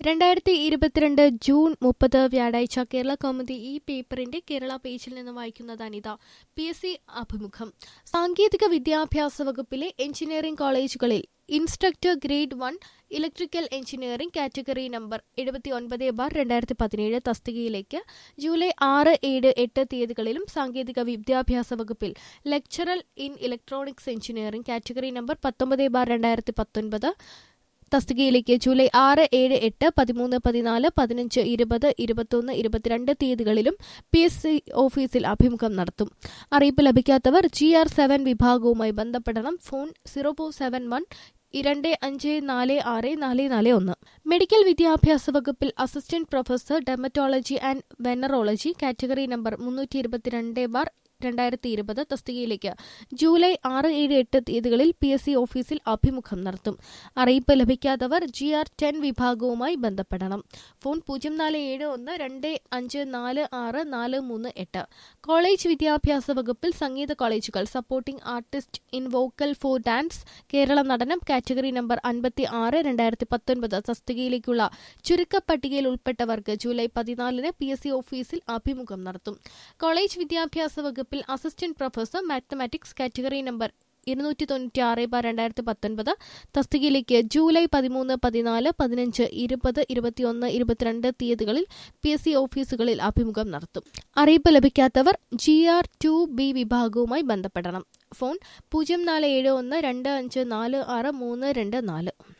രണ്ടായിരത്തി ഇരുപത്തിരണ്ട് ജൂൺ മുപ്പത് വ്യാഴാഴ്ച കേരള കൗമുദി ഈ പേപ്പറിന്റെ കേരള പേജിൽ നിന്ന് വായിക്കുന്നത് അനിത പി എസ് സി അഭിമുഖം സാങ്കേതിക വിദ്യാഭ്യാസ വകുപ്പിലെ എഞ്ചിനീയറിംഗ് കോളേജുകളിൽ instructor grade one electrical engineering category number എഴുപത്തി ഒൻപത് ബാർ രണ്ടായിരത്തി പതിനേഴ് തസ്തികയിലേക്ക് ജൂലൈ ആറ് ഏഴ് എട്ട് തീയതികളിലും സാങ്കേതിക വിദ്യാഭ്യാസ വകുപ്പിൽ lecturer in electronics engineering category number പത്തൊമ്പത് ബാർ രണ്ടായിരത്തി പത്തൊൻപത് തസ്തികയിലേക്ക് ജൂലൈ ആറ് ഏഴ് എട്ട് പതിമൂന്ന് പതിനാല് പതിനഞ്ച് ഇരുപത് ഇരുപത്തൊന്ന് ഇരുപത്തിരണ്ട് തീയതികളിലും പി എസ് സി ഓഫീസിൽ അഭിമുഖം നടത്തും അറിയിപ്പ് ലഭിക്കാത്തവർ ജി ആർ സെവൻ വിഭാഗവുമായി ബന്ധപ്പെടണം phone zero four seven one രണ്ട് അഞ്ച് നാല് ആറ് നാല് നാല് ഒന്ന് മെഡിക്കൽ വിദ്യാഭ്യാസ വകുപ്പിൽ assistant professor dermatology and venereology category number മുന്നൂറ്റി ഇരുപത്തിരണ്ട് ബാർ രണ്ടായിരത്തി ഇരുപത് തസ്തികയിലേക്ക് ജൂലൈ ആറ് ഏഴ് എട്ട് തീയതികളിൽ പി എസ് സി ഓഫീസിൽ അഭിമുഖം നടത്തും അറിയിപ്പ് ലഭിക്കാത്തവർ ജി ആർ ടെൻ വിഭാഗവുമായി ബന്ധപ്പെടണം ഫോൺ പൂജ്യം നാല് ഏഴ് ഒന്ന് രണ്ട് അഞ്ച് നാല് ആറ് നാല് മൂന്ന് എട്ട് കോളേജ് വിദ്യാഭ്യാസ വകുപ്പിൽ സംഗീത കോളേജുകൾ supporting artist in vocal for dance Kerala natanam category number അൻപത്തി ആറ് രണ്ടായിരത്തി പത്തൊൻപത് തസ്തികയിലേക്കുള്ള ചുരുക്കപ്പട്ടികയിൽ ഉൾപ്പെട്ടവർക്ക് ജൂലൈ പതിനാലിന് പി എസ് സി ഓഫീസിൽ അഭിമുഖം നടത്തും കോളേജ് വിദ്യാഭ്യാസ വകുപ്പിൽ assistant professor mathematics category number ഇരുന്നൂറ്റി തൊണ്ണൂറ്റി ആറ് ബാർ രണ്ടായിരത്തി പത്തൊൻപത് തസ്തികയിലേക്ക് ജൂലൈ പതിമൂന്ന് പതിനാല് പതിനഞ്ച് ഇരുപത് ഇരുപത്തിയൊന്ന് ഇരുപത്തിരണ്ട് തീയതികളിൽ പി എസ് സി ഓഫീസുകളിൽ അഭിമുഖം നടത്തും അറിയിപ്പ് ലഭിക്കാത്തവർ ജി ആർ ടു ബി വിഭാഗവുമായി ബന്ധപ്പെടണം ഫോൺ പൂജ്യം നാല് ഏഴ് ഒന്ന് രണ്ട് അഞ്ച് നാല് ആറ് മൂന്ന് രണ്ട് നാല്